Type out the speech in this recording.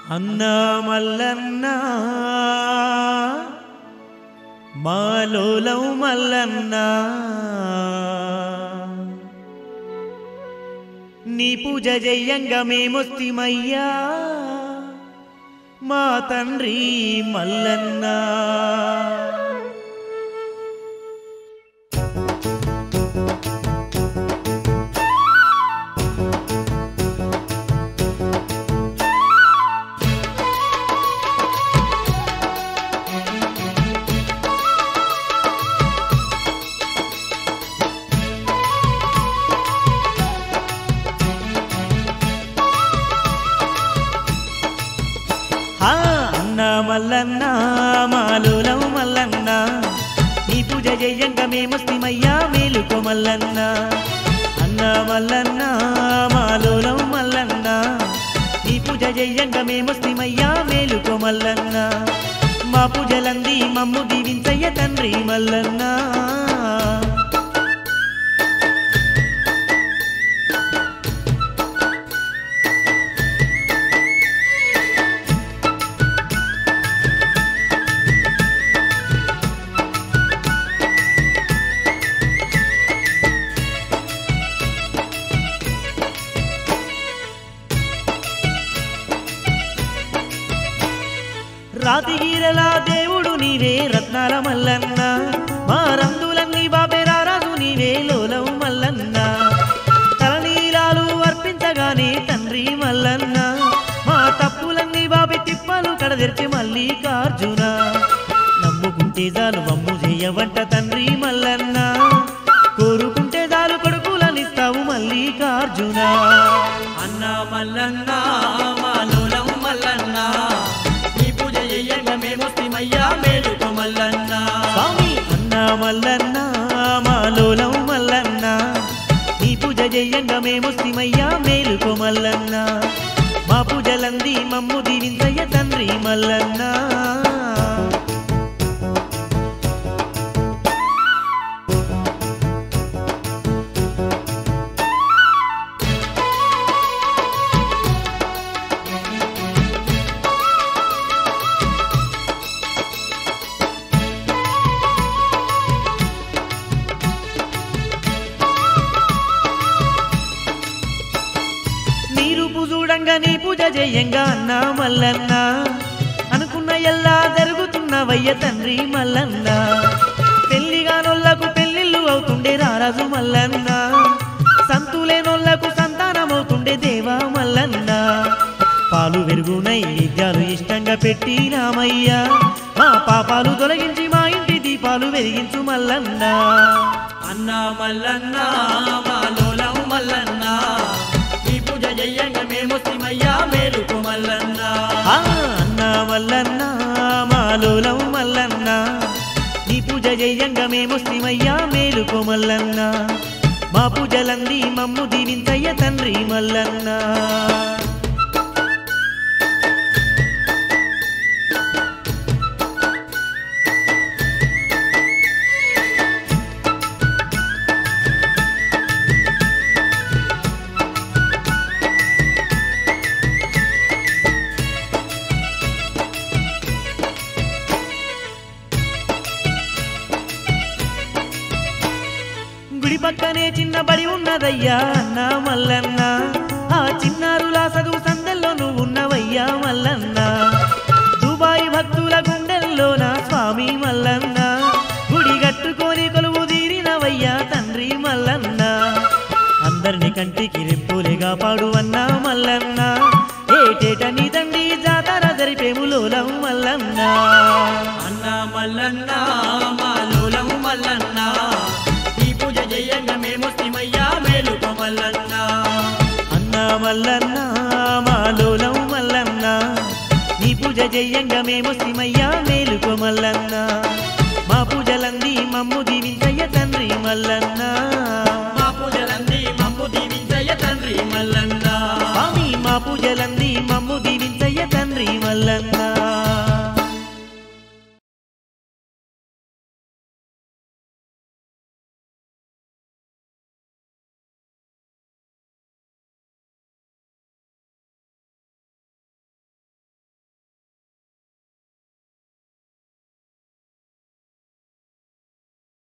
అన్నా మల్లన్న మాలోలం మల్లన్న నీ పూజ జయ్యంగా మేమొస్తిమయ్యా మా తండ్రి మల్లన్న ఆ అన్న మల్లన్న మాలోలం మల్లన్న నీ పూజ జయ్యంగా మేమొస్తిమయ్యా మేలుకో మల్లన్న అన్న మల్లన్న మాలోలం మల్లన్న నీ పూజ జయ్యంగా మేమొస్తిమయ్యా మేలుకో మల్లన్న మా పూజలంది మమ్ము దీవించయ్య తండ్రి మల్లన్న రాతిగీరలా దేవుడు నీవే రత్నాల మల్లన్న మా రందులన్నీ బాబెరారాజు నీవే లోలం మల్లన్న తలనీలాలు అర్పించగానే తండ్రి మల్లన్న మా తప్పులన్నీ బాబి తిప్పలు కడదెర్చి మల్లికార్జున నమ్ముకుంటే చాలు వమ్ము చేయవంట తండ్రి మల్లన్న కోరుకుంటే చాలు కొడుకులనిస్తావు మల్లికార్జున అన్న మల్లన్న మాలోలం మల్లన్న నీ పూజ చెయ్యంగా మేమొస్తిమయ్యా మేలుకో మల్లన్న స్వామి అన్న మల్లన్న మాలోలం మల్లన్న నీ పూజ చెయ్యంగా మేమొస్తిమయ్యా మేలుకో మల్లన్న మా పూజలంది మమ్ము దీవించయ్య తండ్రి మల్లన్న నీ రూపు చూడంగా నీ పూజ చెయ్యంగా అన్న మల్లన్న అనుకున్న ఎల్లా జరుగుతున్నవయ్య తండ్రి మల్లన్న పెళ్లిగానోళ్లకు పెళ్లిళ్ళు అవుతుండే రారాజు మల్లన్న సంతులేనోళ్లకు సంతానమవుతుండే దేవా మల్లన్న పాలు వెరుగునై విద్యాలు ఇష్టంగా పెట్టినామయ్యా మా పాపాలు తొలగించి మా ఇంటి దీపాలు వెలిగించు మల్లన్న అన్న మల్లన్న మాలోలం మల్లన్న నీ పూజ చెయ్యంగా మేమొస్తిమయ్యా మేలుకో మల్లన్న ఆ అన్న మల్లన్న మాలోలం మల్లన్న నీ పూజ చెయ్యంగా మేమొస్తిమయ్యా మేలుకో మల్లన్న మా పూజలంది మమ్ము దీవించయ్య తండ్రి మల్లన్న గుడి పక్కనే చిన్న బడి ఉన్నదయ్యా అన్న మల్లన్న ఆ చిన్నారులా చదువు సందెల్లో నువ్వు ఉన్నవయ్యా మల్లన్న దుబాయ్ భక్తుల గుండెల్లో నా స్వామి మల్లన్న గుడి కట్టుకొని కొలువు తీరినవయ్యా తండ్రి మల్లన్న అందరిని కంటికి రెప్పులేగా పాడు అన్నా మల్లన్న ఏటేట నీ తండ్రి జాతర జరిపేములోలం మల్లన్న అన్న మల్లన్న మాలోలం మల్లన్న నీ పూజ చెయ్యంగా మేమొస్తిమయ్యా మేలుకో మల్లన్న అన్న మల్లన్న మాలోలం మల్లన్న నీ పూజ చెయ్యంగా మేమొస్తిమయ్యా మేలుకో మల్లన్న మా పూజలంది మమ్ము దీవించయ్య తండ్రి మల్లన్న మా పూజలన్నీ మమ్ము దీవించయ్య తండ్రి మల్లన్న స్వామి మా పూజలంది మమ్ము దీవించయ్య తండ్రి మల్లన్న